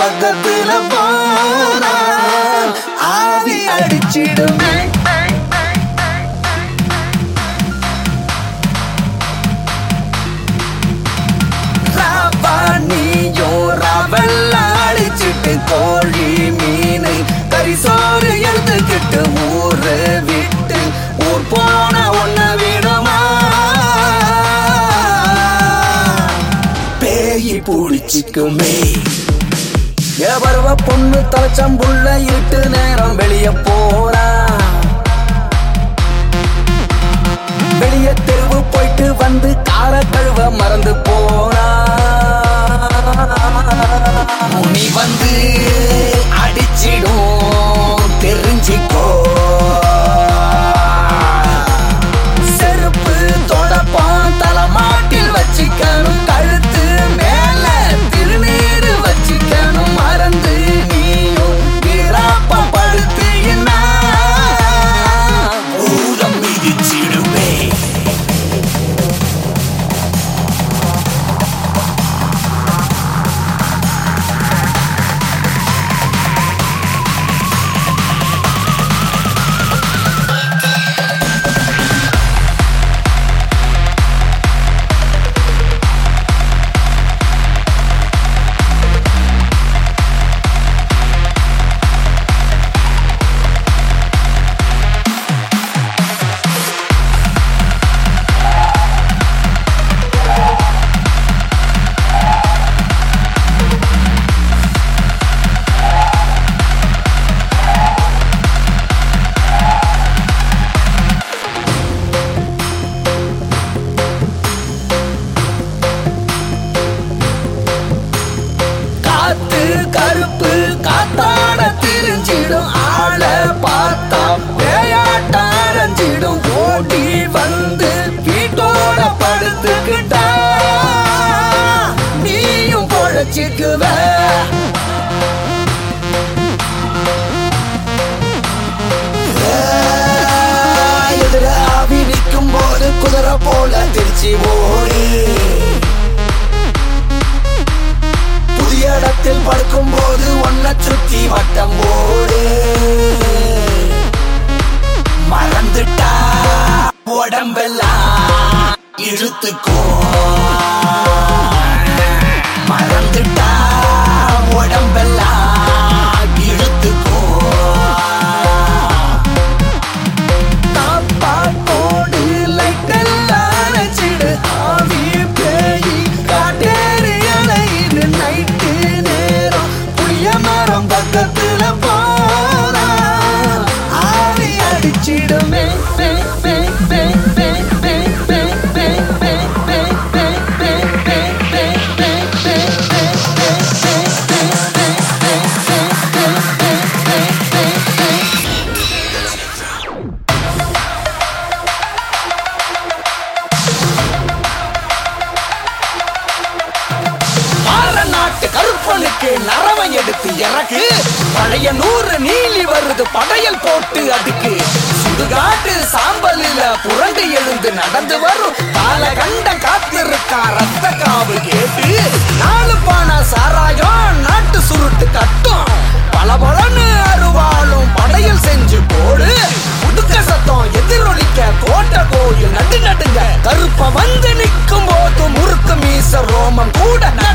பக்கத்துல போனா ஆவி அடிச்சிடுமே ராவானியும் ரவல்ல அடிச்சிட்டு கோழி மீனை கரிசோறு எடுத்துக்கிட்டு ஊரு விட்டு ஊர் போன ஒண்ணு விடுமா பேயி பிடிச்சிக்குமே எவருவ பொண்ணு தலைச்சம்புள்ள இருட்டு நேரம் வெளிய போறா வெளிய தெருவு போயிட்டு வந்து கார கழுவ மறந்து போனா முனி வந்து அடிச்சிடும் தெரிஞ்சிக்கோ செருப்பு தொடப்பான் தலைமாட்டில் வச்சிக்கணும் கழுத்து மேல திருநீர் வச்சிக்கணும் மறந்து நீயும் வீராப்பம் படுத்தீங்கன்னா பூதம் மிதிச்சிடுவே காத்து கருப்பு காத்தாட திரிஞ்சிடும் ஆள பார்த்தா விளையாட்ட அரைஞ்சிடும் ஓடி வந்து வீட்டோட படுத்துக்கிட்டா நீயும் பொழைச்சிக்குவ எதிர ஆவி நிற்கும் போது குதிரை போல திருச்சி ஓடி புதிய இடத்தில் படுக்கும் போது ஒன்ன சுத்தி வட்டம் ஓடு மறந்துட்டா உடம்பெல்லாம் இழுத்துக்கோ மறந்துட்டா உடம்பெல்லாம் இழுத்துக்கோ தாப்பா கோடு லைட்டெல்லாம் அணைச்சிடு ஆவி பேயி காட்டேரி அலையுது நைட்டு நேரம் புளிய மரம் பக்கத்துல போறா ஆவி அடிச்சிடுமே பே, பே, பே, பே, பே, பே, பே, பே, பே, பே, பே, பே, பே, பே, பே, பே, மாற நாட்டு கருப்பனுக்கு நரவம் எடுத்து இறக்கு பழைய நூறு நீலி வருது படையல் போட்டு அதுக்கு சுடுகாட்டு சாம்பலில புரண்டு எழுந்து நடந்து வரும் கால கண்ட காத்திருக்கா ரத்த காவு கேட்டு நாலு பானை சாராயம் நாட்டு சுருட்டு கட்டும் பளபளன்னு அருவாளும் படையல் செஞ்சு போடு உடுக்க சத்தம் எதிரொலிக்க கோட்டை கோயில் நடு நடுங்க கருப்ப வந்து நிற்கும் போது முறுக்கு மீச ரோமம் கூட நடு